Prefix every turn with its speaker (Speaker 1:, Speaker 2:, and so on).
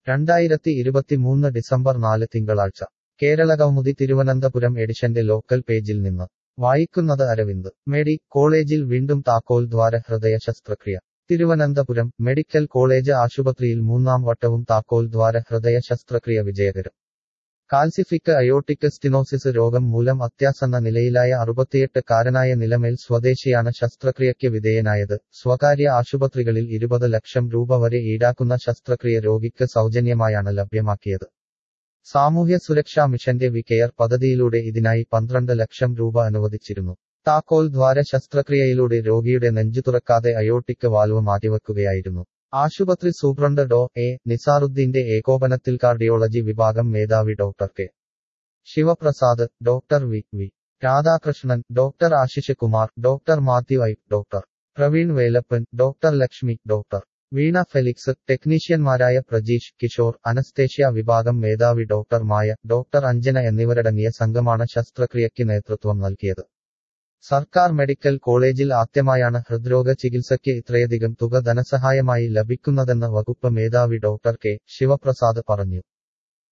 Speaker 1: രണ്ടായിരത്തി ഇരുപത്തിമൂന്ന് ഡിസംബർ നാല് തിങ്കളാഴ്ച കേരള കൗമുദി തിരുവനന്തപുരം എഡിഷന്റെ ലോക്കൽ പേജിൽ നിന്ന് വായിക്കുന്നത് അരവിന്ദ് മെഡി കോളേജിൽ വീണ്ടും താക്കോൽ ദ്വാര ഹൃദയ ശസ്ത്രക്രിയ തിരുവനന്തപുരം മെഡിക്കൽ കോളേജ് ആശുപത്രിയിൽ മൂന്നാം വട്ടവും താക്കോൽ ദ്വാര ഹൃദയ ശസ്ത്രക്രിയ വിജയകരം കാൽസിഫിക് അയോട്ടിക് സ്റ്റിനോസിസ് രോഗം മൂലം അത്യാസന്ന നിലയിലായ അറുപത്തിയെട്ട് കാരനായ നിലമേൽ സ്വദേശിയാണ് ശസ്ത്രക്രിയയ്ക്ക് വിധേയനായത് സ്വകാര്യ ആശുപത്രികളിൽ ഇരുപത് ലക്ഷം രൂപ വരെ ഈടാക്കുന്ന ശസ്ത്രക്രിയ രോഗിക്ക് സൗജന്യമായാണ് ലഭ്യമാക്കിയത് സാമൂഹ്യ സുരക്ഷാ മിഷന്റെ വി കെയർ പദ്ധതിയിലൂടെ ഇതിനായി പന്ത്രണ്ട് ലക്ഷം രൂപ അനുവദിച്ചിരുന്നു താക്കോൽ ദ്വാര ശസ്ത്രക്രിയയിലൂടെ രോഗിയുടെ നെഞ്ചു തുറക്കാതെ അയോട്ടിക് വാൽവ് മാറ്റിവെക്കുകയായിരുന്നു ആശുപത്രി സൂപ്രണ്ട് ഡോ എ നിസാറുദ്ദീന്റെ ഏകോപനത്തിൽ കാർഡിയോളജി വിഭാഗം മേധാവി doctor K Sivaprasad doctor V V Radhakrishnan doctor Ashish Kumar doctor Mathew I doctor Praveen Velappan doctor Lakshmi doctor Veena Felix ടെക്നീഷ്യന്മാരായ പ്രജീഷ് കിഷോർ അനസ്തേഷ്യ വിഭാഗം മേധാവി ഡോക്ടർ മായ ഡോക്ടർ അഞ്ജന എന്നിവരടങ്ങിയ സംഘമാണ് ശസ്ത്രക്രിയയ്ക്ക് നേതൃത്വം നൽകിയത് സർക്കാർ മെഡിക്കൽ കോളേജിൽ ആദ്യമായാണ് ഹൃദ്രോഗ ചികിത്സയ്ക്ക് ഇത്രയധികം തുക ധനസഹായമായി ലഭിക്കുന്നതെന്ന് വകുപ്പ് മേധാവി ഡോക്ടർ കെ ശിവപ്രസാദ് പറഞ്ഞു